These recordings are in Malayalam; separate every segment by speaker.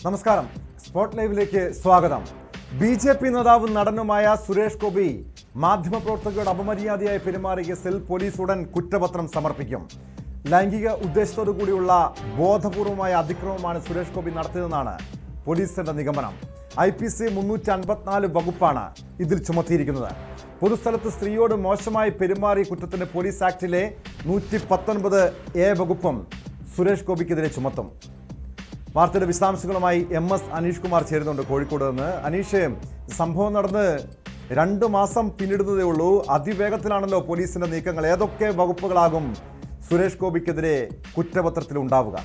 Speaker 1: നമസ്കാരം സ്പോട്ട് ലൈവിലേക്ക് സ്വാഗതം ബി ജെ പി നേതാവും നടനുമായ സുരേഷ് ഗോപി മാധ്യമപ്രവർത്തകരോട് അപമര്യാദയായി പെരുമാറിയ കേസിൽ പോലീസ് ഉടൻ കുറ്റപത്രം സമർപ്പിക്കും ലൈംഗിക ഉദ്ദേശത്തോടു കൂടിയുള്ള ബോധപൂർവമായ അതിക്രമമാണ് സുരേഷ് ഗോപി നടത്തിയതെന്നാണ് പോലീസിന്റെ നിഗമനം ഐ പി സി മുന്നൂറ്റി അൻപത്തിനാല് വകുപ്പാണ് ഇതിൽ ചുമത്തിയിരിക്കുന്നത് പൊതുസ്ഥലത്ത് സ്ത്രീയോട് മോശമായി പെരുമാറിയ കുറ്റത്തിന് പോലീസ് ആക്ടിലെ നൂറ്റി പത്തൊൻപത് എ വകുപ്പും സുരേഷ് ഗോപിക്കെതിരെ ചുമത്തും വാർത്തയുടെ വിശദാംശങ്ങളുമായി എം എസ് അനീഷ് കുമാർ ചേരുന്നുണ്ട് കോഴിക്കോട് നിന്ന് അനീഷ് സംഭവം നടന്ന് രണ്ടു മാസം പിന്നിടുന്നതേ ഉള്ളൂ അതിവേഗത്തിലാണല്ലോ പോലീസിന്റെ നീക്കങ്ങൾ ഏതൊക്കെ വകുപ്പുകളാകും സുരേഷ് ഗോപിക്കെതിരെ കുറ്റപത്രത്തിൽ ഉണ്ടാവുക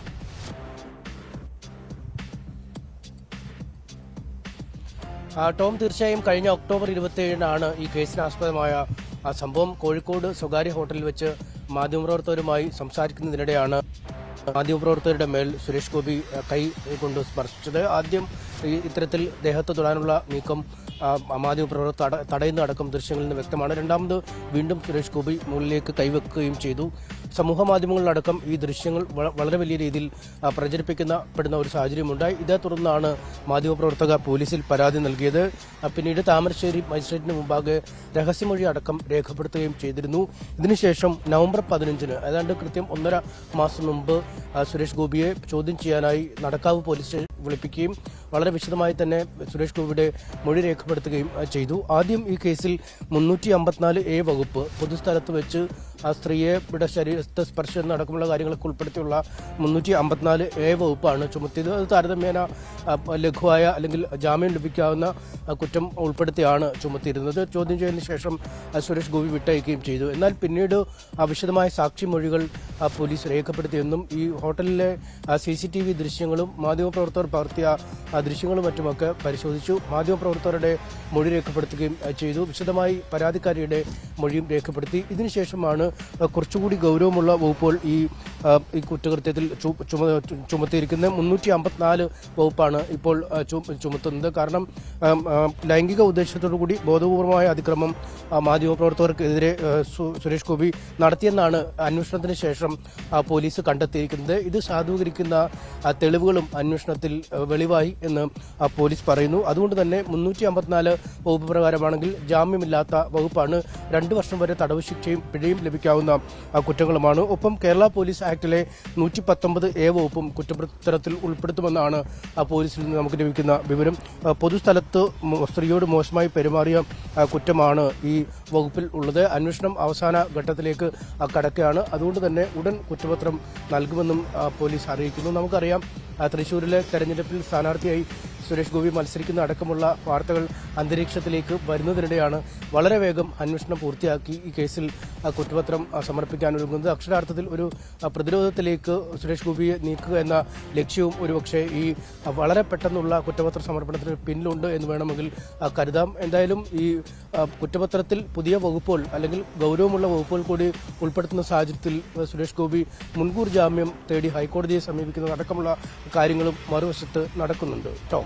Speaker 2: ആ, ടോം തീർച്ചയായും കഴിഞ്ഞ ഒക്ടോബർ ഇരുപത്തിയേഴിനാണ് ഈ കേസിനാസ്പദമായ ആ സംഭവം കോഴിക്കോട് സ്വകാര്യ ഹോട്ടലിൽ വെച്ച് മാധ്യമപ്രവർത്തകരുമായി സംസാരിക്കുന്നതിനിടെയാണ് മാധ്യമപ്രവർത്തകരുടെ മേൽ സുരേഷ് ഗോപി ആ, കൈ കൊണ്ട് സ്പർശിച്ചത് ആദ്യം ഈ ഇത്തരത്തിൽ ദേഹത്ത് തൊടാനുള്ള നീക്കം ആ, മാധ്യമപ്രവർത്തകർ തട തടയുന്ന അടക്കം ദൃശ്യങ്ങളിൽ നിന്ന് വ്യക്തമാണ് രണ്ടാമത് വീണ്ടും സുരേഷ് ഗോപി മുകളിലേക്ക് കൈവെക്കുകയും ചെയ്തു സമൂഹ മാധ്യമങ്ങളിലടക്കം ഈ ദൃശ്യങ്ങൾ വ- വളരെ വലിയ രീതിയിൽ ആ, പ്രചരിപ്പിക്കുന്ന പെടുന്ന ഒരു സാഹചര്യമുണ്ടായി ഇതേ തുടർന്നാണ് മാധ്യമപ്രവർത്തക പോലീസിൽ പരാതി നൽകിയത് ആ, പിന്നീട് താമരശ്ശേരി മജിസ്ട്രേറ്റിന് മുമ്പാകെ രഹസ്യമൊഴി അടക്കം രേഖപ്പെടുത്തുകയും ചെയ്തിരുന്നു ഇതിനുശേഷം നവംബർ പതിനഞ്ചിന് ഏതാണ്ട് കൃത്യം ഒന്നര മാസം മുമ്പ് ആ, സുരേഷ് ഗോപിയെ ചോദ്യം ചെയ്യാനായി നടക്കാവ് പോലീസ് സ്റ്റേഷൻ വിളിപ്പിക്കുകയും വളരെ വിശദമായി തന്നെ സുരേഷ് ഗോപിയുടെ മൊഴി രേഖപ്പെടുത്തുകയും ആ, ചെയ്തു ആദ്യം ഈ കേസിൽ മുന്നൂറ്റി അമ്പത്തിനാല് എ വകുപ്പ് പൊതുസ്ഥലത്ത് വെച്ച് ആ സ്ത്രീയെ ഇവിടെ ശരീരത്തെ സ്പർശനം അടക്കമുള്ള കാര്യങ്ങളൊക്കെ ഉൾപ്പെടുത്തിയുള്ള മുന്നൂറ്റി അമ്പത്തിനാല് എ വകുപ്പാണ് ചുമത്തിയത് അത് താരതമ്യേന ആ, ലഘുവായ അല്ലെങ്കിൽ ജാമ്യം ലഭിക്കാവുന്ന ആ, കുറ്റം ഉൾപ്പെടുത്തിയാണ് ചുമത്തിയിരുന്നത് ചോദ്യം ചെയ്തതിനു ശേഷം ആ, സുരേഷ് ഗോപി വിട്ടയക്കുകയും ചെയ്തു എന്നാൽ പിന്നീട് ആ വിശദമായ സാക്ഷിമൊഴികൾ ആ, പോലീസ് രേഖപ്പെടുത്തിയെന്നും ഈ ഹോട്ടലിലെ സി സി ടി വി ദൃശ്യങ്ങളും മാധ്യമപ്രവർത്തകർ പകർത്തിയ ആ, ദൃശ്യങ്ങളും മറ്റുമൊക്കെ പരിശോധിച്ചു മാധ്യമപ്രവർത്തകരുടെ മൊഴി രേഖപ്പെടുത്തുകയും ആ, ചെയ്തു വിശദമായി പരാതിക്കാരിയുടെ മൊഴിയും രേഖപ്പെടുത്തി ഇതിനുശേഷമാണ് ആ, കുറച്ചുകൂടി ഗൗരവമുള്ള വകുപ്പുകൾ ഈ ആ, ഈ കുറ്റകൃത്യത്തിൽ ചു- ചുമ- ചു- ചുമത്തിയിരിക്കുന്നത് മുന്നൂറ്റി അമ്പത്തിനാല് വകുപ്പാണ് ഇപ്പോൾ ആ, ചു- ചുമത്തുന്നത് കാരണം ആം, ആ, ലൈംഗിക ഉദ്ദേശത്തോടു കൂടി ബോധപൂർവമായ അതിക്രമം ആ, മാധ്യമപ്രവർത്തകർക്കെതിരെ ആ, സു- സുരേഷ് ഗോപി നടത്തിയെന്നാണ് അന്വേഷണത്തിന് ശേഷം ആ, പോലീസ് കണ്ടെത്തിയിരിക്കുന്നത് ഇത് സാധൂകരിക്കുന്ന ആ, തെളിവുകളും അന്വേഷണത്തിൽ ആ, വെളിവായി എന്ന് ആ, പോലീസ് പറയുന്നു അതുകൊണ്ട് തന്നെ മുന്നൂറ്റി അമ്പത്തിനാല് വകുപ്പ് പ്രകാരമാണെങ്കിൽ ജാമ്യമില്ലാത്ത വകുപ്പാണ് രണ്ടു വർഷം വരെ തടവ് ശിക്ഷയും പിഴയും ലഭിക്കാവുന്ന ആ, കുറ്റങ്ങളുമാണ് ഒപ്പം കേരള പോലീസ് ആക്ടിലെ നൂറ്റി പത്തൊമ്പത് എ വകുപ്പും കുറ്റപത്രത്തിൽ ഉൾപ്പെടുത്തുമെന്നാണ് ആ, പോലീസിൽ നിന്ന് നമുക്ക് ലഭിക്കുന്ന വിവരം ആ, പൊതുസ്ഥലത്ത് മോ- സ്ത്രീയോട് മോശമായി പെരുമാറിയ ആ, കുറ്റമാണ് ഈ വകുപ്പിൽ ഉള്ളത് അന്വേഷണം അവസാന ഘട്ടത്തിലേക്ക് ആ, കടക്കുകയാണ് അതുകൊണ്ട് തന്നെ ഉടൻ കുറ്റപത്രം നൽകുമെന്നും ആ, പോലീസ് അറിയിക്കുന്നു നമുക്കറിയാം ആ, തൃശൂരിലെ തെരഞ്ഞെടുപ്പിൽ സ്ഥാനാർത്ഥിയായി സുരേഷ് ഗോപി മത്സരിക്കുന്ന അടക്കമുള്ള വാർത്തകൾ അന്തരീക്ഷത്തിലേക്ക് വരുന്നതിനിടെയാണ് വളരെ വേഗം അന്വേഷണം പൂർത്തിയാക്കി ഈ കേസിൽ ആ, കുറ്റപത്രം ആ, സമർപ്പിക്കാൻ ഒരുങ്ങുന്നത് അക്ഷരാർത്ഥത്തിൽ ഒരു ആ, പ്രതിരോധത്തിലേക്ക് സുരേഷ് ഗോപിയെ നീക്കുക എന്ന ലക്ഷ്യവും ഒരുപക്ഷെ ഈ ആ, വളരെ പെട്ടെന്നുള്ള കുറ്റപത്ര സമർപ്പണത്തിന് പിന്നിലുണ്ട് എന്ന് വേണമെങ്കിൽ ആ, കരുതാം എന്തായാലും ഈ ആ, കുറ്റപത്രത്തിൽ പുതിയ വകുപ്പുകൾ അല്ലെങ്കിൽ ഗൗരവമുള്ള വകുപ്പുകൾ കൂടി ഉൾപ്പെടുത്തുന്ന സാഹചര്യത്തിൽ ആ, സുരേഷ് ഗോപി മുൻകൂർ ജാമ്യം തേടി ഹൈക്കോടതിയെ സമീപിക്കുന്ന അടക്കമുള്ള കാര്യങ്ങളും മറുവശത്ത് നടക്കുന്നുണ്ട് ടോം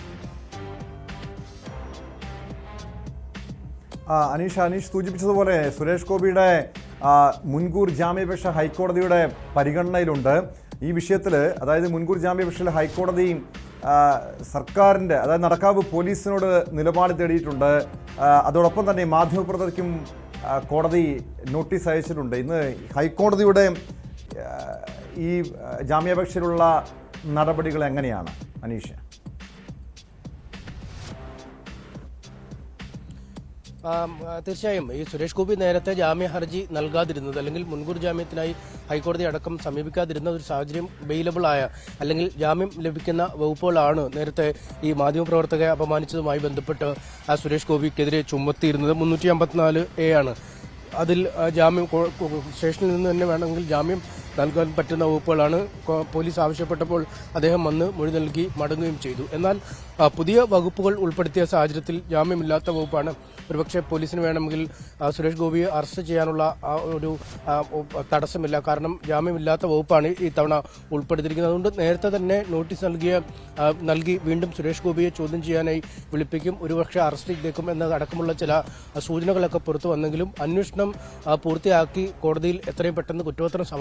Speaker 1: ആ, അനീഷ് അനീഷ് സൂചിപ്പിച്ചതുപോലെ സുരേഷ് ഗോപിയുടെ ആ, മുൻകൂർ ജാമ്യാപേക്ഷ ഹൈക്കോടതിയുടെ പരിഗണനയിലുണ്ട് ഈ വിഷയത്തിൽ അതായത് മുൻകൂർ ജാമ്യാപേക്ഷയിൽ ഹൈക്കോടതി ആ, സർക്കാരിൻ്റെ അതായത് നടക്കാവ് പോലീസിനോട് നിലപാട് തേടിയിട്ടുണ്ട് ആ, അതോടൊപ്പം തന്നെ മാധ്യമപ്രവർത്തകർക്കും ആ, കോടതി നോട്ടീസ് അയച്ചിട്ടുണ്ട് ഇന്ന് ഹൈക്കോടതിയുടെ ആ, ഈ ആ, ജാമ്യാപേക്ഷയിലുള്ള നടപടികൾ എങ്ങനെയാണ് അനീഷ്
Speaker 2: ആം, ആ, തീർച്ചയായും ഈ സുരേഷ് ഗോപി നേരത്തെ ജാമ്യ ഹർജി നൽകാതിരുന്നത് അല്ലെങ്കിൽ മുൻകൂർ ജാമ്യത്തിനായി ഹൈക്കോടതി അടക്കം സമീപിക്കാതിരുന്ന ഒരു സാഹചര്യം ബെയിലബിൾ ആയ അല്ലെങ്കിൽ ജാമ്യം ലഭിക്കുന്ന വകുപ്പുകളാണ് നേരത്തെ ഈ മാധ്യമപ്രവർത്തകരെ അപമാനിച്ചതുമായി ബന്ധപ്പെട്ട് ആ സുരേഷ് ഗോപിക്കെതിരെ ചുമത്തിയിരുന്നത് മുന്നൂറ്റി അമ്പത്തിനാല് എ ആണ് അതിൽ ആ, ജാമ്യം കോ- കോ- സ്റ്റേഷനിൽ നിന്ന് തന്നെ വേണമെങ്കിൽ ജാമ്യം നൽകാൻ പറ്റുന്ന വകുപ്പുകളാണ് കോ- പോലീസ് ആവശ്യപ്പെട്ടപ്പോൾ അദ്ദേഹം വന്ന് മൊഴി നൽകി മടങ്ങുകയും ചെയ്തു എന്നാൽ ആ, പുതിയ വകുപ്പുകൾ ഉൾപ്പെടുത്തിയ സാഹചര്യത്തിൽ ജാമ്യമില്ലാത്ത വകുപ്പാണ് ഒരുപക്ഷെ പോലീസിന് വേണമെങ്കിൽ ആ, സുരേഷ് ഗോപിയെ അറസ്റ്റ് ചെയ്യാനുള്ള ആ ഒരു ആ, ഉ- തടസ്സമില്ല കാരണം ജാമ്യമില്ലാത്ത വകുപ്പാണ് ഈ തവണ ഉൾപ്പെടുത്തിയിരിക്കുന്നത് അതുകൊണ്ട് നേരത്തെ തന്നെ നോട്ടീസ് നൽകിയ ആ, നൽകി വീണ്ടും സുരേഷ് ഗോപിയെ ചോദ്യം ചെയ്യാനായി വിളിപ്പിക്കും ഒരുപക്ഷെ അറസ്റ്റിലേക്കും എന്നതടക്കമുള്ള ചില ആ, സൂചനകളൊക്കെ പുറത്തു വന്നെങ്കിലും അന്വേഷണം ആ, പൂർത്തിയാക്കി കോടതിയിൽ എത്രയും പെട്ടെന്ന് കുറ്റപത്രം സമർപ്പിക്കുക എന്ന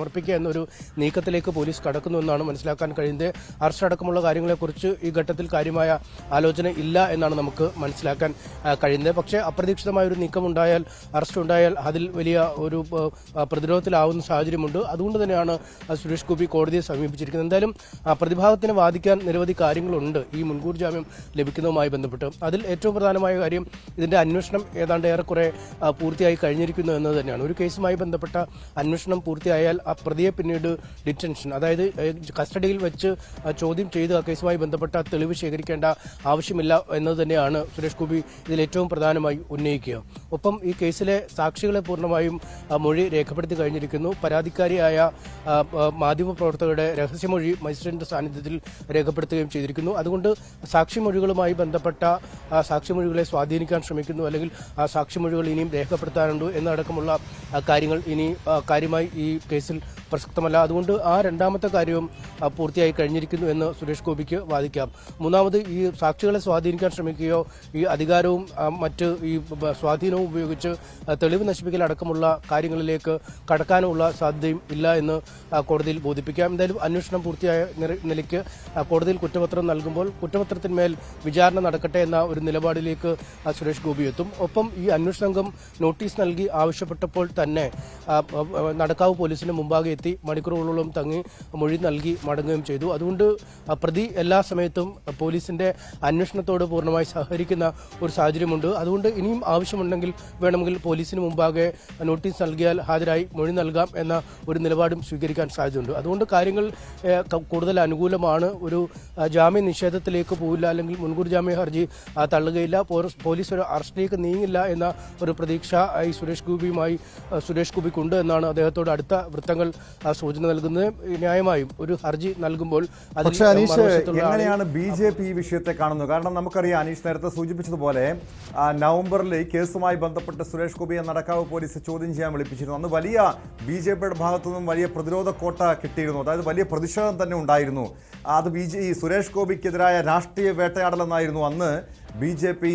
Speaker 2: എന്നൊരു നീക്കത്തിലേക്ക് പോലീസ് കടക്കുന്നു എന്നാണ് മനസ്സിലാക്കാൻ കഴിയുന്നത് അറസ്റ്റ് അടക്കമുള്ള കാര്യങ്ങളെക്കുറിച്ച് ഈ ഘട്ടത്തിൽ കാര്യമായ ആലോചന ഇല്ല എന്നാണ് നമുക്ക് മനസ്സിലാക്കാൻ ആ, കഴിയുന്നത് പക്ഷേ അപ്രതീക്ഷിതമായ ഒരു നീക്കം ഉണ്ടായാൽ അറസ്റ്റ് ഉണ്ടായാൽ അതിൽ വലിയ ഒരു ആ, പ്രതിരോധത്തിലാവുന്ന സാഹചര്യമുണ്ട് അതുകൊണ്ട് തന്നെയാണ് ആ, സുരേഷ് ഗോപി കോടതിയെ സമീപിച്ചിരിക്കുന്നത് എന്തായാലും ആ, പ്രതിഭാഗത്തിന് വാദിക്കാൻ നിരവധി കാര്യങ്ങളുണ്ട് ഈ മുൻകൂർ ജാമ്യം ലഭിക്കുന്നതുമായി ബന്ധപ്പെട്ട് അതിൽ ഏറ്റവും പ്രധാനമായ കാര്യം ഇതിന്റെ അന്വേഷണം ഏതാണ്ട് ഏറെക്കുറെ ആ, പൂർത്തിയായി കഴിഞ്ഞിരിക്കുന്നു എന്നത് തന്നെയാണ് ഒരു കേസുമായി ബന്ധപ്പെട്ട അന്വേഷണം പൂർത്തിയായാൽ ആ പ്രതിയെ പിന്നീട് ഡിറ്റൻഷൻ അതായത് ഏ, കസ്റ്റഡിയിൽ വെച്ച് ആ, ചോദ്യം ചെയ്ത് ആ കേസുമായി ബന്ധപ്പെട്ട തെളിവ് ശേഖരിക്കേണ്ട ആവശ്യമില്ല എന്നത് തന്നെയാണ് സുരേഷ് ഗോപി ഇതിൽ ഏറ്റവും പ്രധാനമായി ഉന്നയിക്കുക ഒപ്പം ഈ കേസിലെ സാക്ഷികളെ പൂർണ്ണമായും ആ, മൊഴി രേഖപ്പെടുത്തി കഴിഞ്ഞിരിക്കുന്നു പരാതിക്കാരിയായ ആ, ആ, മാധ്യമപ്രവർത്തകരുടെ രഹസ്യമൊഴി മജിസ്ട്രേറ്റിന്റെ സാന്നിധ്യത്തിൽ രേഖപ്പെടുത്തുകയും ചെയ്തിരിക്കുന്നു അതുകൊണ്ട് സാക്ഷിമൊഴികളുമായി ബന്ധപ്പെട്ട ആ, സാക്ഷിമൊഴികളെ സ്വാധീനിക്കാൻ ശ്രമിക്കുന്നു അല്ലെങ്കിൽ ആ സാക്ഷിമൊഴികൾ ഇനിയും രേഖപ്പെടുത്താനുണ്ട് എന്നടക്കമുള്ള ആ, കാര്യങ്ങൾ ഇനി ആ, കാര്യമായി ഈ കേസിൽ പ്രസക്തമല്ല അതുകൊണ്ട് ആ രണ്ടാമത്തെ കാര്യവും ആ, പൂർത്തിയായി കഴിഞ്ഞിരിക്കുന്നു എന്ന് സുരേഷ് ഗോപിക്ക് വാദിക്കാം മൂന്നാമത് ഈ സാക്ഷികളെ സ്വാധീനിക്കാൻ ശ്രമിക്കുകയോ ഈ അധികാരവും ആ, മറ്റ് ഈ ബ- സ്വാധീനവും ഉപയോഗിച്ച് ആ, തെളിവ് നശിപ്പിക്കൽ അടക്കമുള്ള കാര്യങ്ങളിലേക്ക് കടക്കാനുള്ള സാധ്യതയും ഇല്ല എന്ന് ആ, കോടതിയിൽ ബോധിപ്പിക്കാം എന്തായാലും അന്വേഷണം പൂർത്തിയായ നിര- നിലയ്ക്ക് ആ, കോടതിയിൽ കുറ്റപത്രം നൽകുമ്പോൾ കുറ്റപത്രത്തിന്മേൽ വിചാരണ നടക്കട്ടെ എന്ന ഒരു നിലപാടിലേക്ക് ആ, സുരേഷ് ഗോപി എത്തും ഒപ്പം ഈ അന്വേഷണ സംഘം നോട്ടീസ് നൽകി ആവശ്യപ്പെട്ടപ്പോൾ തന്നെ ആ, ആ, നടക്കാവ് പോലീസിന് മുമ്പാകെ എത്തി മണിക്കൂറുകളോളം തങ്ങി മൊഴി നൽകി മടങ്ങുകയും ചെയ്തു അതുകൊണ്ട് ആ, പ്രതി എല്ലാ സമയത്തും പോലീസിന്റെ അന്വേഷണത്തോട് പൂർണ്ണമായി സഹകരിക്കുന്ന ഒരു സാഹചര്യമുണ്ട് അതുകൊണ്ട് ഇനിയും ആവശ്യമുണ്ടെങ്കിൽ വേണമെങ്കിൽ പോലീസിന് മുമ്പാകെ നോട്ടീസ് നൽകിയാൽ ഹാജരായി മൊഴി നൽകാം എന്ന ഒരു നിലപാടും സ്വീകരിക്കാൻ സാധ്യതയുണ്ട് അതുകൊണ്ട് കാര്യങ്ങൾ ഏഹ്, ക- കൂടുതൽ അനുകൂലമാണ് ഒരു ആ, ജാമ്യ നിഷേധത്തിലേക്ക് പോവില്ല അല്ലെങ്കിൽ മുൻകൂർ ജാമ്യ ഹർജി ആ, തള്ളുകയില്ല പോർ- പോലീസ് ഒരു അറസ്റ്റിലേക്ക് നീങ്ങില്ല എന്ന ഒരു പ്രതീക്ഷ ആ, ഈ സുരേഷ് ഗോപിയുമായി ആ, സുരേഷ് ഗോപിക്കുണ്ട് എന്നാണ് അദ്ദേഹത്തോട് അടുത്ത വൃത്തങ്ങൾ ആ, സൂചന നൽകുന്നത് ന്യായമായും ഒരു ഹർജി നൽകുമ്പോൾ അതിൽ
Speaker 1: പക്ഷേ അനീഷ്
Speaker 2: മറുവശത്തുള്ള ആളെ-
Speaker 1: എങ്ങനെയാണ് ബി ജെ പി ഈ വിഷയത്തെ കാണുന്നത് കാരണം നമുക്കറിയാം അനീഷ് നേരത്തെ സൂചിപ്പിച്ചതുപോലെ ആ, നവംബറിൽ ഈ കേസുമായി ബന്ധപ്പെട്ട് സുരേഷ് ഗോപിയെ നടക്കാവ് പോലീസ് ചോദ്യം ചെയ്യാൻ വിളിപ്പിച്ചിരുന്നു അന്ന് വലിയ ബി ജെ പിയുടെ ഭാഗത്തു നിന്നും വലിയ പ്രതിരോധ കോട്ട കിട്ടിയിരുന്നു അതായത് വലിയ പ്രതിഷേധം തന്നെ ഉണ്ടായിരുന്നു അത് ബി ജെ ഈ സുരേഷ് ഗോപിക്കെതിരായ രാഷ്ട്രീയ വേട്ടയാടലെന്നായിരുന്നു അന്ന് ബി ജെ പി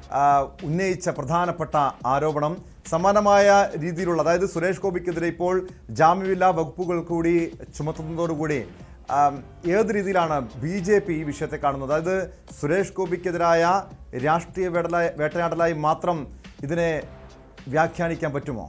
Speaker 1: ഉന്നയിച്ച പ്രധാനപ്പെട്ട ആരോപണം സമാനമായ രീതിയിലുള്ള അതായത് സുരേഷ് ഗോപിക്കെതിരെ ഇപ്പോൾ ജാമ്യമില്ലാ വകുപ്പുകൾ കൂടി ചുമത്തുന്നതോടുകൂടി ആം, ഏത് രീതിയിലാണ് ബി ജെ പി ഈ വിഷയത്തെ കാണുന്നത് അതായത് സുരേഷ് ഗോപിക്കെതിരായ രാഷ്ട്രീയ വേടലായി വേട്ടയാടലായി മാത്രം ഇതിനെ വ്യാഖ്യാനിക്കാൻ പറ്റുമോ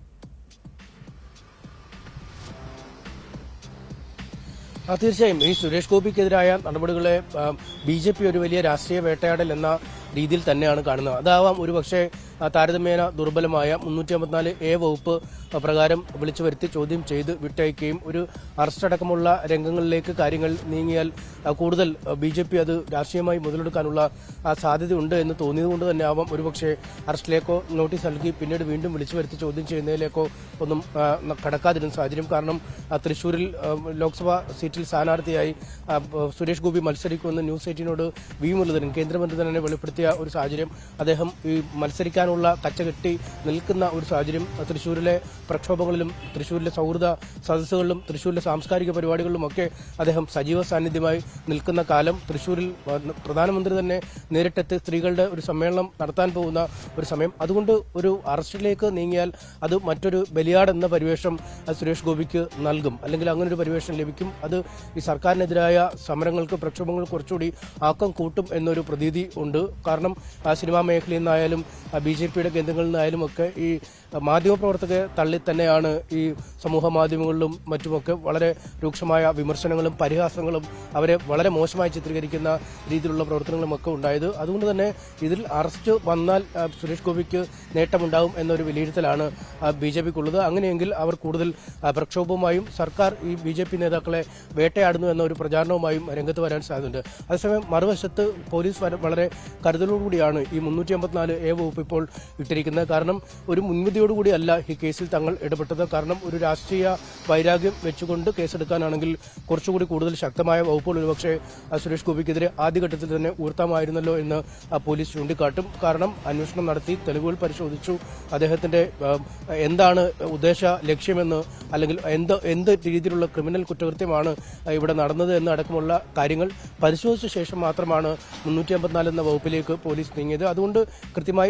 Speaker 2: ആ, തീർച്ചയായും ഈ സുരേഷ് ഗോപിക്കെതിരായ നടപടികളെ ബി ജെ പി ഒരു വലിയ രാഷ്ട്രീയ വേട്ടയാടൽ എന്ന രീതിയിൽ തന്നെയാണ് കാണുന്നത് അതാവാം ഒരുപക്ഷെ ആ, താരതമ്യേന ദുർബലമായ മുന്നൂറ്റി അമ്പത്തിനാല് എ വകുപ്പ് ആ, പ്രകാരം വിളിച്ചു വരുത്തി ചോദ്യം ചെയ്ത് വിട്ടയക്കുകയും ഒരു അറസ്റ്റ് അടക്കമുള്ള രംഗങ്ങളിലേക്ക് കാര്യങ്ങൾ നീങ്ങിയാൽ ആ, കൂടുതൽ ബി ജെ പി അത് രാഷ്ട്രീയമായി മുതലെടുക്കാനുള്ള ആ, സാധ്യതയുണ്ട് എന്ന് തോന്നിയതുകൊണ്ട് തന്നെ ആവാം ഒരുപക്ഷെ അറസ്റ്റിലേക്കോ നോട്ടീസ് നൽകി പിന്നീട് വീണ്ടും വിളിച്ചു വരുത്തി ചോദ്യം ചെയ്യുന്നതിലേക്കോ ഒന്നും ആ, ന- കടക്കാതിരുന്ന സാഹചര്യം കാരണം ആ, തൃശൂരിൽ ആ, ലോക്സഭാ സീറ്റിൽ സ്ഥാനാർത്ഥിയായി ആ, ബ- സുരേഷ് ഗോപി മത്സരിക്കുമെന്ന് ന്യൂസ് എയ്റ്റീനോട് വി മുരളീധരൻ കേന്ദ്രമന്ത്രി തന്നെ വെളിപ്പെടുത്തിയ ഒരു സാഹചര്യം അദ്ദേഹം ഈ മത്സരിക്കാനുള്ള കച്ചകെട്ടി നിൽക്കുന്ന ഒരു സാഹചര്യം ആ, തൃശൂരിലെ പ്രക്ഷോഭങ്ങളിലും തൃശൂരിലെ സൗഹൃദ സദസ്സുകളിലും തൃശൂരിലെ സാംസ്കാരിക പരിപാടികളിലും ഒക്കെ അദ്ദേഹം സജീവ സാന്നിധ്യമായി നിൽക്കുന്ന കാലം തൃശൂരിൽ ആ, പ്രധാനമന്ത്രി തന്നെ നേരിട്ടെത്തി സ്ത്രീകളുടെ ഒരു സമ്മേളനം നടത്താൻ പോകുന്ന ഒരു സമയം അതുകൊണ്ട് ഒരു അറസ്റ്റിലേക്ക് നീങ്ങിയാൽ അത് മറ്റൊരു ബലിയാട് എന്ന പരിവേഷം ആ, സുരേഷ് ഗോപിക്ക് നൽകും അല്ലെങ്കിൽ അങ്ങനെ ഒരു പരിവേഷം ലഭിക്കും അത് ഈ സർക്കാരിനെതിരായ സമരങ്ങൾക്ക് പ്രക്ഷോഭങ്ങൾക്ക് കുറച്ചുകൂടി ആക്കം കൂട്ടും എന്നൊരു പ്രതീതി ഉണ്ട് കാരണം ആ, സിനിമാ മേഖലയിൽ നിന്നായാലും ബി ജെ പിയുടെ കേന്ദ്രങ്ങളിൽ നിന്നായാലും ഒക്കെ ഈ ആ, മാധ്യമപ്രവർത്തകരെ തള്ളി തന്നെയാണ് ഈ സമൂഹ മാധ്യമങ്ങളിലും മറ്റുമൊക്കെ വളരെ രൂക്ഷമായ വിമർശനങ്ങളും പരിഹാസങ്ങളും അവരെ വളരെ മോശമായി ചിത്രീകരിക്കുന്ന രീതിയിലുള്ള പ്രവർത്തനങ്ങളും ഒക്കെ ഉണ്ടായത് അതുകൊണ്ട് തന്നെ ഇതിൽ അറസ്റ്റ് വന്നാൽ ആ, സുരേഷ് ഗോപിക്ക് നേട്ടമുണ്ടാകും എന്നൊരു വിലയിരുത്തലാണ് ബി ജെ പിക്കുള്ളത് അങ്ങനെയെങ്കിൽ അവർ കൂടുതൽ ആ, പ്രക്ഷോഭവുമായും സർക്കാർ ഈ ബി ജെ പി നേതാക്കളെ വേട്ടയാടുന്നു എന്ന ഒരു പ്രചാരണവുമായും രംഗത്ത് വരാൻ സാധ്യതയുണ്ട് അതേസമയം മറുവശത്ത് പോലീസ് വര- വളരെ കരുതലോടുകൂടിയാണ് ഈ മുന്നൂറ്റി അമ്പത്തിനാല് എ വകുപ്പ് ഇപ്പോൾ ഇട്ടിരിക്കുന്നത് കാരണം ഒരു മുൻവിധിയോടുകൂടിയല്ല ഈ കേസിൽ തങ്ങൾ ഇടപെട്ടത് കാരണം ഒരു രാഷ്ട്രീയ വൈരാഗ്യം വെച്ചുകൊണ്ട് കേസെടുക്കാനാണെങ്കിൽ കുറച്ചുകൂടി കൂടുതൽ ശക്തമായ വകുപ്പുകൾ ഒരുപക്ഷെ ആ, സുരേഷ് ഗോപിക്കെതിരെ ആദ്യഘട്ടത്തിൽ തന്നെ ഉയർത്താമായിരുന്നല്ലോ എന്ന് ആ, പോലീസ് ചൂണ്ടിക്കാട്ടും കാരണം അന്വേഷണം നടത്തി തെളിവുകൾ പരിശോധിച്ചു അദ്ദേഹത്തിന്റെ ആ, എന്താണ് ഉദ്ദേശ ലക്ഷ്യമെന്ന് അല്ലെങ്കിൽ എന്ത് എന്ത് രീതിയിലുള്ള ക്രിമിനൽ കുറ്റകൃത്യമാണ് ആ, ഇവിടെ നടന്നത് എന്ന് അടക്കമുള്ള കാര്യങ്ങൾ പരിശോധിച്ച ശേഷം മാത്രമാണ് മുന്നൂറ്റി അമ്പത്തിനാല് എന്ന വകുപ്പിലേക്ക് പോലീസ് നീങ്ങിയത് അതുകൊണ്ട് കൃത്യമായി നീതി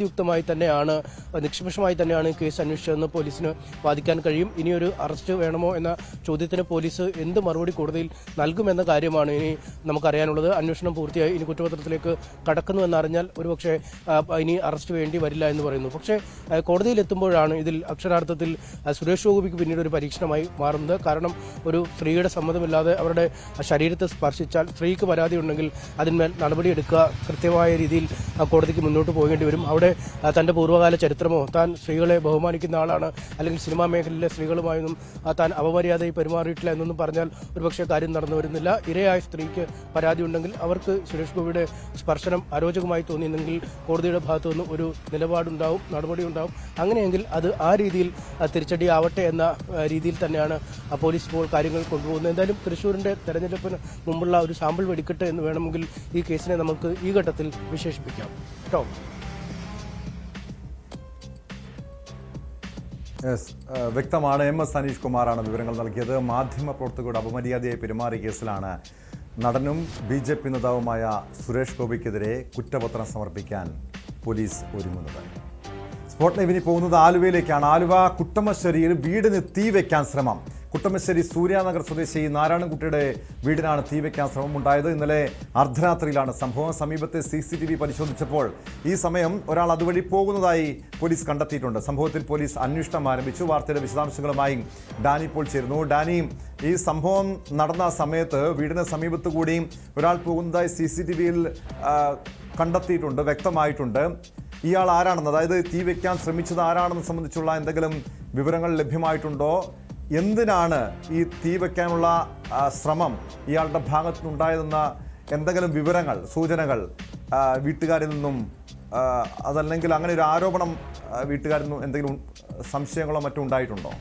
Speaker 2: നീതിയുക്തമായി തന്നെയാണ് നിഷ്പക്ഷമായി തന്നെയാണ് ഈ കേസ് അന്വേഷിച്ചതെന്ന് പോലീസിന് വാദിക്കാൻ കഴിയും ഇനിയൊരു അറസ്റ്റ് വേണമോ എന്ന ചോദ്യത്തിന് പോലീസ് എന്ത് മറുപടി കോടതിയിൽ നൽകുമെന്ന കാര്യമാണ് ഇനി നമുക്കറിയാനുള്ളത് അന്വേഷണം പൂർത്തിയായി ഇനി കുറ്റപത്രത്തിലേക്ക് കടക്കുന്നു എന്നറിഞ്ഞാൽ ഒരുപക്ഷെ ആ, ഇനി അറസ്റ്റ് വേണ്ടി വരില്ല എന്ന് പറയുന്നു പക്ഷേ ആ, കോടതിയിൽ എത്തുമ്പോഴാണ് ഇതിൽ അക്ഷരാർത്ഥത്തിൽ ആ, സുരേഷ് ഗോപിക്ക് പിന്നീട് ഒരു പരീക്ഷണമായി മാറുന്നത് കാരണം ഒരു സ്ത്രീയുടെ സമ്മതമില്ലാതെ അവരുടെ ശരീരത്തെ സ്പർശിച്ചാൽ സ്ത്രീക്ക് പരാതി ഉണ്ടെങ്കിൽ അതിന്മേൽ നടപടിയെടുക്കുക കൃത്യമായ രീതിയിൽ ആ, കോടതിക്ക് മുന്നോട്ട് പോകേണ്ടി വരും അവിടെ ആ, തന്റെ പൂർവ്വകാല ചരിത്രമോ താൻ സ്ത്രീകളെ ബഹുമാനിക്കുന്ന ആളാണ് അല്ലെങ്കിൽ സിനിമാ മേഖലയിലെ സ്ത്രീകളുമായൊന്നും ആ, താൻ അപമര്യാദയായി പെരുമാറിയിട്ടില്ല എന്നൊന്നും പറഞ്ഞാൽ ഒരുപക്ഷെ കാര്യം നടന്നു വരുന്നില്ല ഇരയായ സ്ത്രീക്ക് പരാതി ഉണ്ടെങ്കിൽ അവർക്ക് സുരേഷ് ഗോപിയുടെ സ്പർശനം അരോചകമായി തോന്നിയെങ്കിൽ കോടതിയുടെ ഭാഗത്തു നിന്ന് ഒരു നിലപാടുണ്ടാവും നടപടി ഉണ്ടാവും അങ്ങനെയെങ്കിൽ അത് ആ രീതിയിൽ ആ, തിരിച്ചടിയാവട്ടെ എന്ന ആ, രീതിയിൽ തന്നെയാണ് ആ, പോലീസ് ഇപ്പോൾ കാര്യങ്ങൾ കൊണ്ടുപോകുന്നത് എന്തായാലും തൃശ്ശൂരിന്റെ തെരഞ്ഞെടുപ്പിന് മുമ്പുള്ള ഒരു സാമ്പിൾ വെടിക്കെട്ട് എന്ന് വേണമെങ്കിൽ ഈ കേസിനെ നമുക്ക് ഈ ഘട്ടത്തിൽ വിശേഷിപ്പിക്കാം കേട്ടോ
Speaker 1: യെസ് ഏഹ് വ്യക്തമാണ് എം എസ് അനീഷ് കുമാറാണ് വിവരങ്ങൾ നൽകിയത് മാധ്യമ പ്രവർത്തകരുടെ അപമര്യാദയായി പെരുമാറിയ കേസിലാണ് നടനും ബി ജെ പി നേതാവുമായ സുരേഷ് ഗോപിക്കെതിരെ കുറ്റപത്രം സമർപ്പിക്കാൻ പോലീസ് ഒരുങ്ങുന്നത് സ്പോട്ട് ലൈവിന് പോകുന്നത് ആലുവയിലേക്കാണ് ആലുവ കുട്ടമശ്ശേരിയിൽ വീടിന് തീ വെക്കാൻ ശ്രമം കുട്ടമശ്ശേരി സൂര്യാനഗർ സ്വദേശി നാരായണൻകുട്ടിയുടെ വീടിനാണ് തീ വെക്കാൻ ശ്രമം ഉണ്ടായത് ഇന്നലെ അർദ്ധരാത്രിയിലാണ് സംഭവം സമീപത്തെ സി സി ടി വി പരിശോധിച്ചപ്പോൾ ഈ സമയം ഒരാൾ അതുവഴി പോകുന്നതായി പോലീസ് കണ്ടെത്തിയിട്ടുണ്ട് സംഭവത്തിൽ പോലീസ് അന്വേഷണം ആരംഭിച്ചു വാർത്തയുടെ വിശദാംശങ്ങളുമായി ഡാനി ഇപ്പോൾ ചേരുന്നു ഡാനി ഈ സംഭവം നടന്ന സമയത്ത് വീടിന് സമീപത്ത് കൂടി ഒരാൾ പോകുന്നതായി സി സി ടി വിയിൽ കണ്ടെത്തിയിട്ടുണ്ട് വ്യക്തമായിട്ടുണ്ട് ഇയാൾ ആരാണെന്ന് അതായത് തീ വെക്കാൻ ശ്രമിച്ചത് ആരാണെന്ന് സംബന്ധിച്ചുള്ള എന്തെങ്കിലും വിവരങ്ങൾ ലഭ്യമായിട്ടുണ്ടോ എന്തിനാണ് ഈ തീ വെക്കാനുള്ള ആ, ശ്രമം ഇയാളുടെ ഭാഗത്തുനിന്നുണ്ടായതെന്ന എന്തെങ്കിലും വിവരങ്ങൾ സൂചനകൾ ആ, വീട്ടുകാരിൽ നിന്നും ആ, അതല്ലെങ്കിൽ അങ്ങനെ ഒരു ആരോപണം ആ, വീട്ടുകാരിൽ നിന്നും എന്തെങ്കിലും സംശയങ്ങളോ മറ്റോ ഉണ്ടായിട്ടുണ്ടോ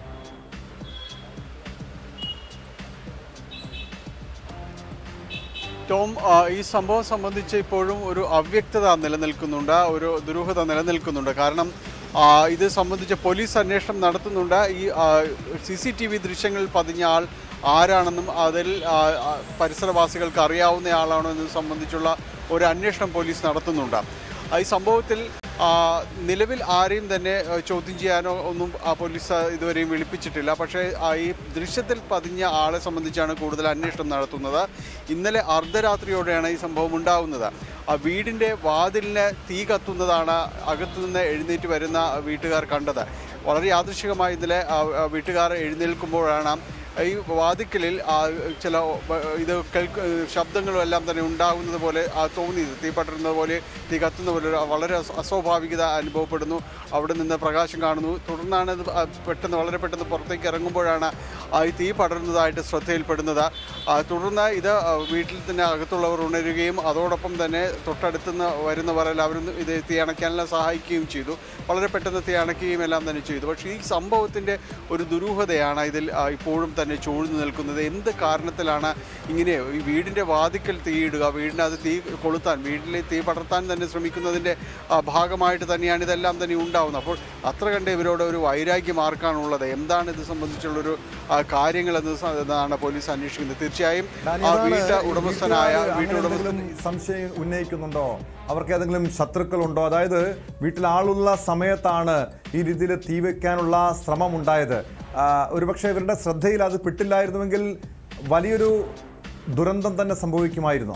Speaker 3: ടോം ആ, ഈ സംഭവം സംബന്ധിച്ച് ഇപ്പോഴും ഒരു അവ്യക്തത നിലനിൽക്കുന്നുണ്ട് ഒരു ദുരൂഹത നിലനിൽക്കുന്നുണ്ട് കാരണം ആ, ഇത് സംബന്ധിച്ച് പോലീസ് അന്വേഷണം നടത്തുന്നുണ്ട് ഈ സി സി ടി വി ദൃശ്യങ്ങളിൽ പതിഞ്ഞ ആൾ ആരാണെന്നും അതിൽ ആ, ആ, പരിസരവാസികൾക്ക് അറിയാവുന്ന ആളാണോ എന്നത് സംബന്ധിച്ചുള്ള ഒരു അന്വേഷണം പോലീസ് നടത്തുന്നുണ്ട് ആ, ഈ സംഭവത്തിൽ ആ, നിലവിൽ ആരെയും തന്നെ ആ, ചോദ്യം ചെയ്യാനോ ഒന്നും ആ, പോലീസ് ഇതുവരെയും വിളിപ്പിച്ചിട്ടില്ല പക്ഷേ ആ, ഈ ദൃശ്യത്തിൽ പതിഞ്ഞ ആളെ സംബന്ധിച്ചാണ് കൂടുതൽ അന്വേഷണം നടത്തുന്നത് ഇന്നലെ അർദ്ധരാത്രിയോടെയാണ് ഈ സംഭവം ഉണ്ടാവുന്നത് ആ വീടിൻ്റെ വാതിലിന് തീ കത്തുന്നതാണ് അകത്തുനിന്ന് എഴുന്നേറ്റ് വരുന്ന വീട്ടുകാർ കണ്ടത് വളരെ യാദൃശികമായി ഇന്നലെ ആ, ആ, വീട്ടുകാർ എഴുന്നേൽക്കുമ്പോഴാണ് ഈ വാതിക്കലിൽ ആ, ചില വ- ഇത് കേൾക്ക് ശബ്ദങ്ങളും എല്ലാം തന്നെ ഉണ്ടാകുന്നത് പോലെ ആ, തോന്നിയത് തീ പടരുന്നത് പോലെ തീ കത്തുന്ന പോലെ ഒരു വളരെ അസ- അസ്വാഭാവികത അനുഭവപ്പെടുന്നു അവിടെ നിന്ന് പ്രകാശം കാണുന്നു തുടർന്നാണ് ഇത് ആ, പെട്ടെന്ന് വളരെ പെട്ടെന്ന് പുറത്തേക്ക് ഇറങ്ങുമ്പോഴാണ് ആ, ഈ തീ പടരുന്നതായിട്ട് ശ്രദ്ധയിൽപ്പെടുന്നത് ആ, തുടർന്ന് ഇത് ആ, വീട്ടിൽ തന്നെ അകത്തുള്ളവർ ഉണരുകയും അതോടൊപ്പം തന്നെ തൊട്ടടുത്തുനിന്ന് വരുന്നവർ എല്ലാവരും ഇത് തീ അണയ്ക്കാനെല്ലാം സഹായിക്കുകയും ചെയ്തു വളരെ പെട്ടെന്ന് തീ അണയ്ക്കുകയും എല്ലാം തന്നെ ചെയ്തു പക്ഷേ ഈ സംഭവത്തിൻ്റെ ഒരു ദുരൂഹതയാണ് ഇതിൽ ആ, ഇപ്പോഴും തന്നെ ചൂഴ്ന്നു നിൽക്കുന്നത് എന്ത് കാരണത്തിലാണ് ഇങ്ങനെ ഈ വീടിൻ്റെ വാതിക്കൽ തീയിടുക വീടിനകത്ത് തീ കൊളുത്താൻ വീട്ടിൽ തീ പടർത്താൻ തന്നെ ശ്രമിക്കുന്നതിൻ്റെ ആ, ഭാഗമായിട്ട് തന്നെയാണ് ഇതെല്ലാം തന്നെ ഉണ്ടാവുന്നത് അപ്പോൾ അത്ര കണ്ട് ഇവരോട് ഒരു വൈരാഗ്യം ആർക്കാണുള്ളത് എന്താണ് ഇത് സംബന്ധിച്ചുള്ളൊരു ആ, കാര്യങ്ങളെന്ന് സ- എന്നാണ് പോലീസ് അന്വേഷിക്കുന്നത് തീർച്ചയായും
Speaker 1: ഡാനി,
Speaker 3: ആ
Speaker 1: അതാണ്
Speaker 3: വീട്ട് ഉടമസ്ഥനായ
Speaker 1: വീട്ടുകാർ അങ്ങനെ
Speaker 3: വീട്ടുടമസ്ഥൻ
Speaker 1: എന്തെങ്കിലും സംശയം ഉന്നയിക്കുന്നുണ്ടോ അവർക്ക് ഏതെങ്കിലും ശത്രുക്കളുണ്ടോ അതായത് വീട്ടിൽ ആളുള്ള സമയത്താണ് ഈ രീതിയിൽ തീ വെക്കാനുള്ള ശ്രമം ഉണ്ടായത് ആ, ഒരുപക്ഷെ ഇവരുടെ ശ്രദ്ധയിൽ അത് പെട്ടില്ലായിരുന്നുവെങ്കിൽ വലിയൊരു ദുരന്തം തന്നെ സംഭവിക്കുമായിരുന്നോ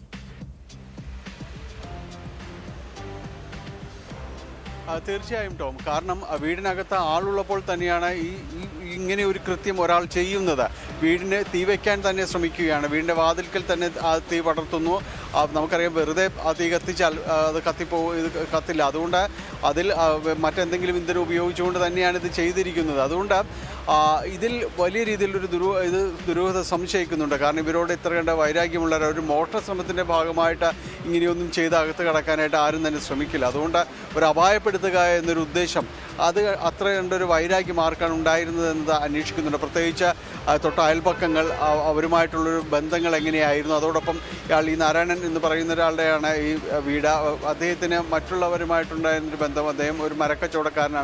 Speaker 3: ആ, തീർച്ചയായും ടോം കാരണം ആ, വീടിനകത്ത് ആളുള്ളപ്പോൾ തന്നെയാണ് ഈ ഈ- ഇങ്ങനെ ഒരു കൃത്യം ഒരാൾ ചെയ്യുന്നത് വീടിന് തീ വയ്ക്കാൻ തന്നെ ശ്രമിക്കുകയാണ് വീടിൻ്റെ വാതിൽക്കൽ തന്നെ ആ തീ പടർത്തുന്നു ആ, നമുക്കറിയാം വെറുതെ ആ തീ കത്തിച്ചാൽ ആ, അത് കത്തിപ്പോ ഇത് കത്തില്ല അതുകൊണ്ട് അതിൽ ആ, വെ- മറ്റെന്തെങ്കിലും ഇന്ധനം ഉപയോഗിച്ചുകൊണ്ട് തന്നെയാണ് ഇത് ചെയ്തിരിക്കുന്നത് അതുകൊണ്ട് ആ, ഇതിൽ വലിയ രീതിയിലൊരു ദുരൂ ഇത് ദുരൂഹത സംശയിക്കുന്നുണ്ട് കാരണം ഇവരോട് ഇത്ര കണ്ട വൈരാഗ്യമുള്ള ഒരു മോഷണ ശ്രമത്തിൻ്റെ ഭാഗമായിട്ട് ഇങ്ങനെയൊന്നും ചെയ്ത് അകത്ത് കടക്കാനായിട്ട് ആരും തന്നെ ശ്രമിക്കില്ല അതുകൊണ്ട് ഒരു അപായപ്പെടുത്തുക എന്നൊരു ഉദ്ദേശം അത് അത്ര കണ്ടൊരു വൈരാഗ്യം ആർക്കാണ് ഉണ്ടായിരുന്നത് എന്നത് അന്വേഷിക്കുന്നുണ്ട് പ്രത്യേകിച്ച് ആ, തൊട്ട അയൽപക്കങ്ങൾ ആ, അവരുമായിട്ടുള്ളൊരു ബന്ധങ്ങൾ എങ്ങനെയായിരുന്നു അതോടൊപ്പം ഇയാൾ ഈ നാരായണൻ എന്ന് പറയുന്ന ഒരാളുടെയാണ് ഈ വീട് അദ്ദേഹത്തിന് മറ്റുള്ളവരുമായിട്ടുണ്ടായിരുന്നൊരു ബന്ധം അദ്ദേഹം ഒരു മരക്കച്ചവടക്കാരനാണ്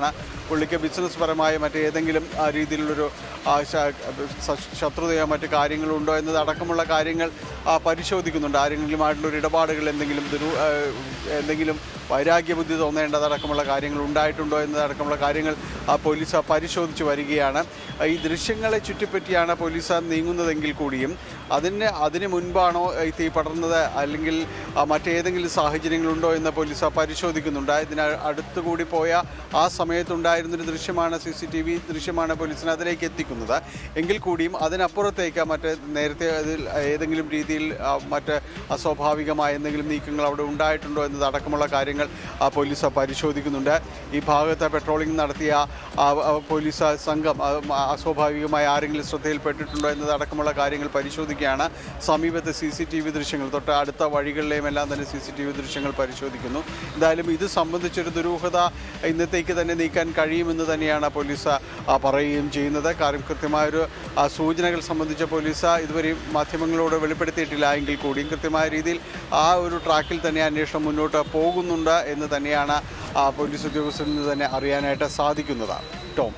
Speaker 3: പുള്ളിക്ക് ബിസിനസ് പരമായ മറ്റേതെങ്കിലും ആ, രീതിയിലുള്ളൊരു ആ, ശ- സ- ശത്രുതയോ മറ്റു കാര്യങ്ങളോ ഉണ്ടോ എന്നതടക്കമുള്ള കാര്യങ്ങൾ ആ, പരിശോധിക്കുന്നുണ്ട് ആരെങ്കിലുമായിട്ടുള്ള ഒരു ഇടപാടുകൾ എന്തെങ്കിലും ദുരു ആ, എന്തെങ്കിലും വൈരാഗ്യബുദ്ധി തോന്നേണ്ടതടക്കമുള്ള കാര്യങ്ങൾ ഉണ്ടായിട്ടുണ്ടോ എന്നതടക്കമുള്ള കാര്യങ്ങൾ ആ, പോലീസ് ആ, പരിശോധിച്ച് വരികയാണ് ആ, ഈ ദൃശ്യങ്ങളെ ചുറ്റിപ്പറ്റിയാണ് പോലീസ് നീങ്ങുന്നതെങ്കിൽ കൂടിയും അതിന് അതിന് മുൻപാണോ ഈ തീ പടർന്നത് അല്ലെങ്കിൽ ആ, മറ്റേതെങ്കിലും സാഹചര്യങ്ങളുണ്ടോ എന്ന് പോലീസ് ആ, പരിശോധിക്കുന്നുണ്ട് ഇതിന് അടുത്തുകൂടി പോയ ആ സമയത്തുണ്ടായിരുന്നൊരു ദൃശ്യമാണ് സി സി ടി വി ദൃശ്യമാണ് പോലീസിന് അതിലേക്ക് എത്തിക്കുന്നത് എങ്കിൽ കൂടിയും അതിനപ്പുറത്തേക്ക് മറ്റ് നേരത്തെ അതിൽ ഏതെങ്കിലും രീതിയിൽ ആ, മറ്റ് അസ്വാഭാവികമായ എന്തെങ്കിലും നീക്കങ്ങൾ അവിടെ ഉണ്ടായിട്ടുണ്ടോ എന്നതടക്കമുള്ള കാര്യങ്ങൾ ആ, പോലീസ് പരിശോധിക്കുന്നുണ്ട് ഈ ഭാഗത്ത് പെട്രോളിംഗ് നടത്തിയ ആ, ആ, പോലീസ് സംഘം ആ, ആ, അസ്വാഭാവികമായ ആരെങ്കിലും ശ്രദ്ധയിൽപ്പെട്ടിട്ടുണ്ടോ എന്നതടക്കമുള്ള കാര്യങ്ങൾ പരിശോധിക്കുകയാണ് സമീപത്തെ സി സി ടി വി ദൃശ്യങ്ങൾ തൊട്ട് അടുത്ത വഴികളിലെയും എല്ലാം തന്നെ സി സി ടി വി ദൃശ്യങ്ങൾ പരിശോധിക്കുന്നു എന്തായാലും ഇത് സംബന്ധിച്ചൊരു ദുരൂഹത ഇന്നത്തേക്ക് തന്നെ നീക്കാൻ കഴിയുമെന്ന് തന്നെയാണ് പോലീസ് ആ, പറയുകയും ചെയ്യുന്നത് കാര്യം കൃത്യമായൊരു ആ, സൂചനകൾ സംബന്ധിച്ച പോലീസ് ഇതുവരെയും മാധ്യമങ്ങളോട് വെളിപ്പെടുത്തിയിട്ടില്ല എങ്കിൽ കൂടിയും കൃത്യമായ രീതിയിൽ ആ ഒരു ട്രാക്കിൽ തന്നെ അന്വേഷണം മുന്നോട്ട് പോകുന്നുണ്ട് എന്ന് തന്നെയാണ് ആ, പോലീസ് ഉദ്യോഗസ്ഥരിൽ നിന്ന് തന്നെ അറിയാനായിട്ട് സാധിക്കുന്നത് ടോം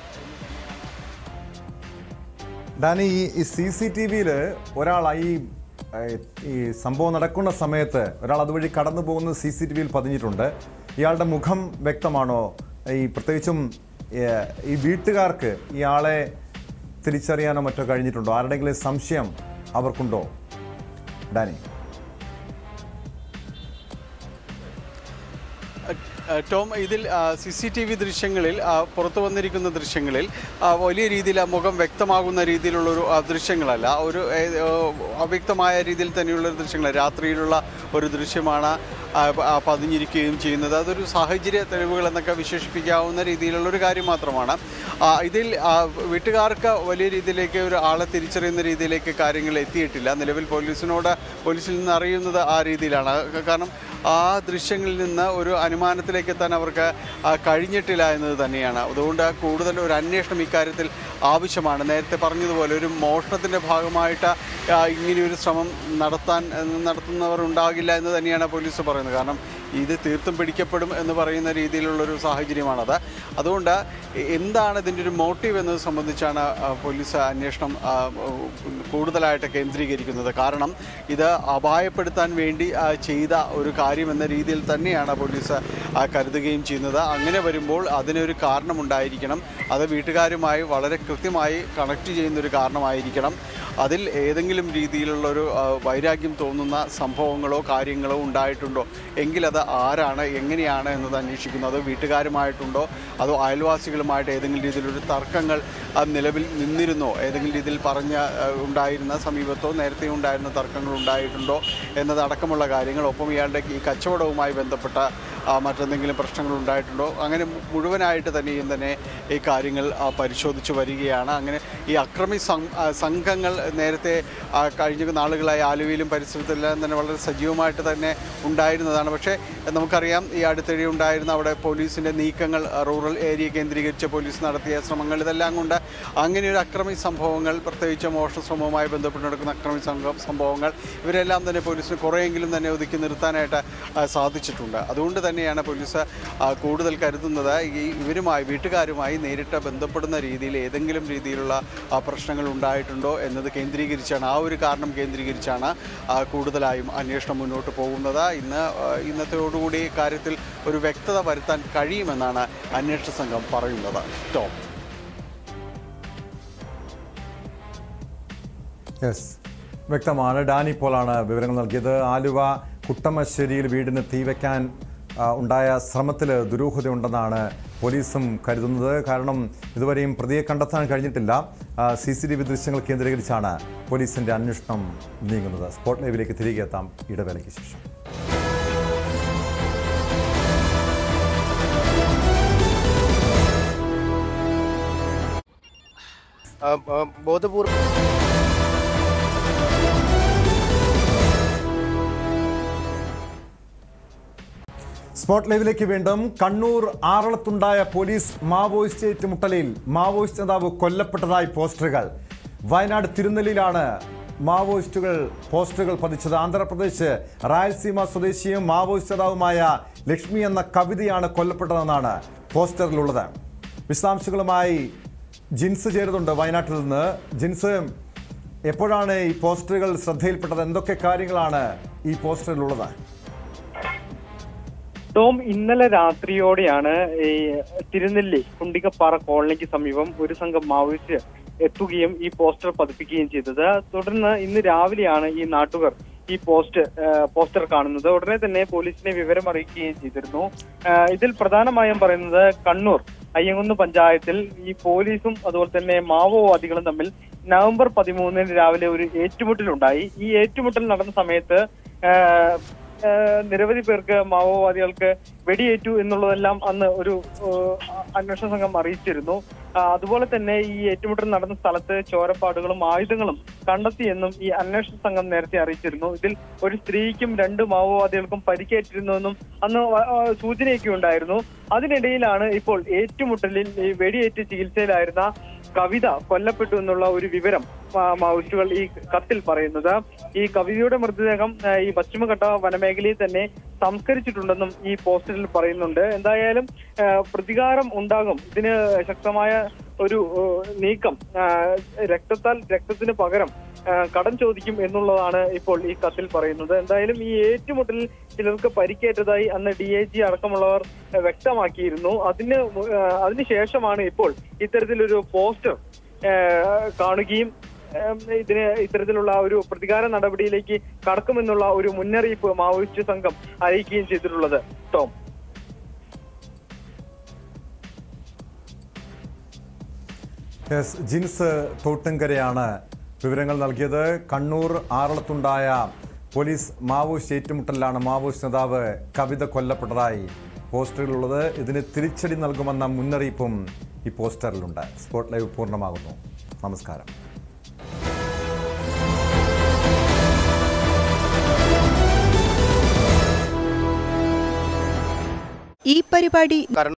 Speaker 1: ഡാനി ഈ സി സി ടി വിയിൽ ഒരാൾ ഈ ഏഹ്, ഈ സംഭവം നടക്കുന്ന സമയത്ത് ഒരാൾ അതുവഴി കടന്നു പോകുന്നത് സി സി ടി വിയിൽ പതിഞ്ഞിട്ടുണ്ട് ഇയാളുടെ മുഖം വ്യക്തമാണോ ഈ പ്രത്യേകിച്ചും ഏഹ്, ഈ വീട്ടുകാർക്ക് ഇയാളെ തിരിച്ചറിയാനോ മറ്റോ കഴിഞ്ഞിട്ടുണ്ടോ ആരുടെങ്കിലും സംശയം അവർക്കുണ്ടോ ഡാനി
Speaker 3: ഏഹ് ടോം ഇതിൽ സി സി ടി വി ദൃശ്യങ്ങളിൽ ആ, പുറത്തു വന്നിരിക്കുന്ന ദൃശ്യങ്ങളിൽ ആ, വലിയ രീതിയിൽ ആ മുഖം വ്യക്തമാകുന്ന രീതിയിലുള്ളൊരു ആ, ദൃശ്യങ്ങളല്ല ഒരു ഏഹ്, ഏഹ്, അവ്യക്തമായ രീതിയിൽ തന്നെയുള്ള ഒരു ദൃശ്യങ്ങൾ രാത്രിയിലുള്ള ഒരു ദൃശ്യമാണ് ആ, പ- ആ, പതിഞ്ഞിരിക്കുകയും ചെയ്യുന്നത് അതൊരു സാഹചര്യ തെളിവുകൾ എന്നൊക്കെ വിശേഷിപ്പിക്കാവുന്ന രീതിയിലുള്ള ഒരു കാര്യം മാത്രമാണ് ആ, ഇതിൽ ആ, വീട്ടുകാർക്ക് വലിയ രീതിയിലേക്ക് ഒരു ആളെ തിരിച്ചറിയുന്ന രീതിയിലേക്ക് കാര്യങ്ങൾ എത്തിയിട്ടില്ല നിലവിൽ പോലീസിനോട് പോലീസിൽ നിന്ന് അറിയുന്നത് ആ രീതിയിലാണ് കാരണം ആ ദൃശ്യങ്ങളിൽ നിന്ന് ഒരു അനുമാനത്തിലേക്ക് എത്താൻ അവർക്ക് ആ, കഴിഞ്ഞിട്ടില്ല എന്നത് തന്നെയാണ് അതുകൊണ്ട് കൂടുതൽ ഒരു അന്വേഷണം ഇക്കാര്യത്തിൽ ആവശ്യമാണ് നേരത്തെ പറഞ്ഞതുപോലെ ഒരു മോഷണത്തിൻ്റെ ഭാഗമായിട്ട് ആ, ഇങ്ങനെയൊരു ശ്രമം നടത്താൻ നടത്തുന്നവർ ഉണ്ടാകില്ല എന്ന് തന്നെയാണ് പോലീസ് പറയുന്നത് കാരണം ഇത് തീർത്തും പിടിക്കപ്പെടും എന്ന് പറയുന്ന രീതിയിലുള്ളൊരു സാഹചര്യമാണത് അതുകൊണ്ട് എന്താണ് ഇതിൻ്റെ ഒരു മോട്ടീവ് എന്നത് സംബന്ധിച്ചാണ് ആ, പോലീസ് അന്വേഷണം ആ, കൂടുതലായിട്ട് കേന്ദ്രീകരിക്കുന്നത് കാരണം ഇത് അപായപ്പെടുത്താൻ വേണ്ടി ആ, ചെയ്ത ഒരു കാര്യം എന്ന രീതിയിൽ തന്നെയാണ് പോലീസ് ആ, കരുതുകയും ചെയ്യുന്നത് അങ്ങനെ വരുമ്പോൾ അതിനൊരു കാരണമുണ്ടായിരിക്കണം അത് വീട്ടുകാരുമായി വളരെ കൃത്യമായി കണക്ട് ചെയ്യുന്ന ഒരു കാരണമായിരിക്കണം അതിൽ ഏതെങ്കിലും രീതിയിലുള്ളൊരു ആ, വൈരാഗ്യം തോന്നുന്ന സംഭവങ്ങളോ കാര്യങ്ങളോ ഉണ്ടായിട്ടുണ്ടോ എങ്കിലത് ആരാണ് എങ്ങനെയാണ് എന്നത് അന്വേഷിക്കുന്നു അത് വീട്ടുകാരുമായിട്ടുണ്ടോ അതോ അയൽവാസികളുമായിട്ട് ഏതെങ്കിലും രീതിയിലൊരു തർക്കങ്ങൾ ആ, നിലവിൽ നിന്നിരുന്നോ ഏതെങ്കിലും രീതിയിൽ പറഞ്ഞ ആ, ഉണ്ടായിരുന്ന സമീപത്തോ നേരത്തെ ഉണ്ടായിരുന്ന തർക്കങ്ങൾ ഉണ്ടായിട്ടുണ്ടോ എന്നതടക്കമുള്ള കാര്യങ്ങൾ ഒപ്പം ഇയാളുടെ ഈ കച്ചവടവുമായി ബന്ധപ്പെട്ട ആ, മറ്റെന്തെങ്കിലും പ്രശ്നങ്ങൾ ഉണ്ടായിട്ടുണ്ടോ അങ്ങനെ മു- മുഴുവനായിട്ട് തന്നെയും തന്നെ ഈ കാര്യങ്ങൾ ആ, പരിശോധിച്ച് വരികയാണ് അങ്ങനെ ഈ അക്രമി സം- ആ, സംഘങ്ങൾ നേരത്തെ ആ, കഴിഞ്ഞ നാളുകളായി ആലുവയിലും പരിസരത്തെല്ലാം തന്നെ വളരെ സജീവമായിട്ട് തന്നെ ഉണ്ടായിരുന്നതാണ് പക്ഷേ നമുക്കറിയാം ഈ അടുത്തിടെ ഉണ്ടായിരുന്ന അവിടെ പോലീസിൻ്റെ നീക്കങ്ങൾ ആ, റൂറൽ ഏരിയ കേന്ദ്രീകരിച്ച് പോലീസ് നടത്തിയ ശ്രമങ്ങൾ ഇതെല്ലാം കൊണ്ട് അങ്ങനെ ഒരു അക്രമി സംഭവങ്ങൾ പ്രത്യേകിച്ച് മോഷണ ശ്രമവുമായി ബന്ധപ്പെട്ട് നടക്കുന്ന അക്രമി സംഘം സംഭവങ്ങൾ ഇവരെല്ലാം തന്നെ പോലീസിന് കുറേയെങ്കിലും തന്നെ ഒതുക്കി നിർത്താനായിട്ട് ആ, സാധിച്ചിട്ടുണ്ട് അതുകൊണ്ട് തന്നെയാണ് പോലീസ് ആ, കൂടുതൽ കരുതുന്നത് ഈ ഇവരുമായി വീട്ടുകാരുമായി നേരിട്ട് ബന്ധപ്പെടുന്ന രീതിയിൽ ഏതെങ്കിലും രീതിയിലുള്ള ആ, പ്രശ്നങ്ങൾ ഉണ്ടായിട്ടുണ്ടോ എന്നത് കേന്ദ്രീകരിച്ചാണ് ആ ഒരു കാരണം കേന്ദ്രീകരിച്ചാണ് ആ, കൂടുതലായും അന്വേഷണം മുന്നോട്ട് പോകുന്നത് ഇന്ന് ആ, ഇന്നത്തോടുകൂടി കാര്യത്തിൽ ഒരു വ്യക്തത വരുത്താൻ കഴിയുമെന്നാണ് അന്വേഷണ സംഘം പറയുന്നത് ടോം
Speaker 1: യെസ് വ്യക്തമാണ് ഡാനി പോളാണ് വിവരങ്ങൾ നൽകിയത് ആലുവ കുട്ടമശ്ശേരിയിൽ വീടിന് തീവയ്ക്കാൻ ആ, ഉണ്ടായ ശ്രമത്തിൽ ദുരൂഹതയുണ്ടെന്നാണ് പോലീസും കരുതുന്നത് കാരണം ഇതുവരെയും പ്രതിയെ കണ്ടെത്താൻ കഴിഞ്ഞിട്ടില്ല സി സി ടി വി ദൃശ്യങ്ങൾ കേന്ദ്രീകരിച്ചാണ് പോലീസിന്റെ അന്വേഷണം നീങ്ങുന്നത് സ്പോട്ട് ലൈവിലേക്ക് തിരികെ എത്താം ഇടവേളയ്ക്ക് ശേഷം
Speaker 2: ആ, ആ, ബോധപൂർവം
Speaker 1: സ്പോട്ട് ലൈവിലേക്ക് വീണ്ടും കണ്ണൂർ ആറളത്തുണ്ടായ പോലീസ് മാവോയിസ്റ്റ് ഏറ്റുമുട്ടലിൽ മാവോയിസ്റ്റ് നേതാവ് കൊല്ലപ്പെട്ടതായി പോസ്റ്ററുകൾ വയനാട് തിരുനെല്ലിയിലാണ് മാവോയിസ്റ്റുകൾ പോസ്റ്ററുകൾ പതിച്ചത് ആന്ധ്രാപ്രദേശ് റായലസീമ സ്വദേശിയും മാവോയിസ്റ്റ് നേതാവുമായ ലക്ഷ്മി എന്ന കവിതയാണ് കൊല്ലപ്പെട്ടതെന്നാണ് പോസ്റ്ററിലുള്ളത് വിശദാംശങ്ങളുമായി ജിൻസ് ചേരുന്നുണ്ട് വയനാട്ടിൽ നിന്ന് ജിൻസ് എപ്പോഴാണ് ഈ പോസ്റ്ററുകൾ ശ്രദ്ധയിൽപ്പെട്ടത് എന്തൊക്കെ കാര്യങ്ങളാണ് ഈ പോസ്റ്ററിലുള്ളത്
Speaker 4: ടോം ഇന്നലെ രാത്രിയോടെയാണ് ഈ തിരുനെല്ലി കുണ്ടിക്കപ്പാറ കോളനിക്ക് സമീപം ഒരു സംഘം മാവോയിസ്റ്റ് എത്തുകയും ഈ പോസ്റ്റർ പതിപ്പിക്കുകയും ചെയ്തത് തുടർന്ന് ഇന്ന് രാവിലെയാണ് ഈ നാട്ടുകാർ ഈ പോസ്റ്റ് ആ, പോസ്റ്റർ കാണുന്നത് ഉടനെ തന്നെ പോലീസിനെ വിവരം അറിയിക്കുകയും ചെയ്തിരുന്നു ആ, ഇതിൽ പ്രധാനമായും പറയുന്നത് കണ്ണൂർ അയ്യങ്കുന്ന് പഞ്ചായത്തിൽ ഈ പോലീസും അതുപോലെ തന്നെ മാവോവാദികളും തമ്മിൽ നവംബർ പതിമൂന്നിന് രാവിലെ ഒരു ഏറ്റുമുട്ടലുണ്ടായി ഈ ഏറ്റുമുട്ടൽ നടന്ന സമയത്ത് ആ, ഏഹ് നിരവധി പേർക്ക് മാവോവാദികൾക്ക് വെടിയേറ്റു എന്നുള്ളതെല്ലാം അന്ന് ഒരു ഏഹ് അന്വേഷണ സംഘം അറിയിച്ചിരുന്നു ആ, അതുപോലെ തന്നെ ഈ ഏറ്റുമുട്ടൽ നടന്ന സ്ഥലത്ത് ചോരപ്പാടുകളും ആയുധങ്ങളും കണ്ടെത്തിയെന്നും ഈ അന്വേഷണ സംഘം നേരത്തെ അറിയിച്ചിരുന്നു ഇതിൽ ഒരു സ്ത്രീക്കും രണ്ട് മാവോവാദികൾക്കും പരിക്കേറ്റിരുന്നുവെന്നും അന്ന് വ- ആ, സൂചനയൊക്കെ ഉണ്ടായിരുന്നു അതിനിടയിലാണ് ഇപ്പോൾ ഏറ്റുമുട്ടലിൽ ഈ വെടിയേറ്റ് ചികിത്സയിലായിരുന്ന കവിത കൊല്ലപ്പെട്ടു എന്നുള്ള ഒരു വിവരം മാ- മാവോയിസ്റ്റുകൾ ഈ കത്തിൽ പറയുന്നത് ഈ കവിതയുടെ മൃതദേഹം ആ, ഈ പശ്ചിമഘട്ട വനമേഖലയിൽ തന്നെ സംസ്കരിച്ചിട്ടുണ്ടെന്നും ഈ പോസ്റ്ററിൽ പറയുന്നുണ്ട് എന്തായാലും ആ, പ്രതികാരം ഉണ്ടാകും ഇതിന് ശക്തമായ ഒരു ആ, നീക്കം ആ, രക്തത്താൽ രക്തത്തിന് പകരം ആ, കടം ചോദിക്കും എന്നുള്ളതാണ് ഇപ്പോൾ ഈ കത്തിൽ പറയുന്നത് എന്തായാലും ഈ ഏറ്റുമുട്ടലിൽ ചിലർക്ക് പരിക്കേറ്റതായി അന്ന് ഡി ഐ ജി അടക്കമുള്ളവർ ആ, വ്യക്തമാക്കിയിരുന്നു അതിന് മു- ആ, അതിനുശേഷമാണ് ഇപ്പോൾ ഇത്തരത്തിലൊരു പോസ്റ്റർ ആ, കാണുകയും ഉം, ഇതിന് ഇത്തരത്തിലുള്ള ഒരു പ്രതികാര നടപടിയിലേക്ക് കടക്കുമെന്നുള്ള ഒരു മുന്നറിയിപ്പ് മാവോയിസ്റ്റ് സംഘം അറിയിക്കുകയും ചെയ്തിട്ടുള്ളത് ടോം
Speaker 1: എസ് ജിൻസ് തോട്ടുങ്കരയാണ് വിവരങ്ങൾ നൽകിയത് കണ്ണൂർ ആറളത്തുണ്ടായ പോലീസ് മാവോയിസ്റ്റ് ഏറ്റുമുട്ടലിലാണ് മാവോയിസ്റ്റ് നേതാവ് കവിത കൊല്ലപ്പെട്ടതായി പോസ്റ്ററിലുള്ളത് ഇതിന് തിരിച്ചടി നൽകുമെന്ന മുന്നറിയിപ്പും ഈ പോസ്റ്ററിലുണ്ട് സ്പോട്ട് ലൈവ് പൂർണ്ണമാകുന്നു നമസ്കാരം
Speaker 5: ഈ പരിപാടി